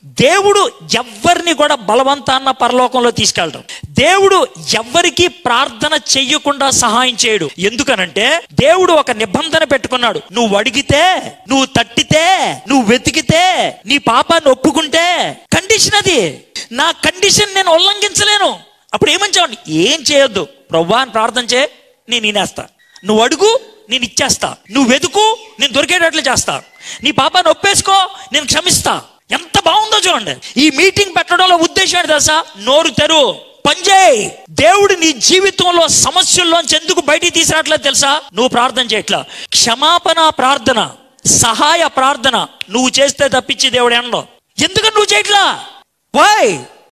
దేవుడు ఎవ్వరిని కూడా బలవంతాన్న పరలోకంలో తీసుకెళ్ళడం దేవుడు ఎవ్వరికి ప్రార్థన చెయ్యకుండా సహాయం చేయడు ఎందుకనంటే దేవుడు ఒక నిబంధన పెట్టుకున్నాడు నువ్వు అడిగితే నువ్వు తట్టితే నువ్వు వెతికితే నీ పాపాన్ని ఒప్పుకుంటే కండిషన్ అది నా కండిషన్ నేను ఉల్లంఘించలేను అప్పుడు ఏమని చెప్పండి ఏం చేయొద్దు ప్రవ్వా అని ప్రార్థన చే నేను వినేస్తా నువ్వు అడుగు నేను ఇచ్చేస్తా నువ్వు వెతుకు నేను దొరికేటట్లు చేస్తా నీ పాపాన్ని ఒప్పేసుకో నేను క్షమిస్తా ఎంత బాగుందో చూడండి ఈ మీటింగ్ పెట్టడంలో ఉద్దేశం ఏంటి తెలుసా నోరు తెరు పనిచేయి దేవుడు నీ జీవితంలో సమస్యల్లోంచి ఎందుకు బయటికి తీసుకురావట్లేదు తెలుసా నువ్వు ప్రార్థన చేయట్లా క్షమాపణ ప్రార్థన సహాయ ప్రార్థన నువ్వు చేస్తే తప్పించి దేవుడు ఎండో ఎందుకని నువ్వు చేయట్లా వై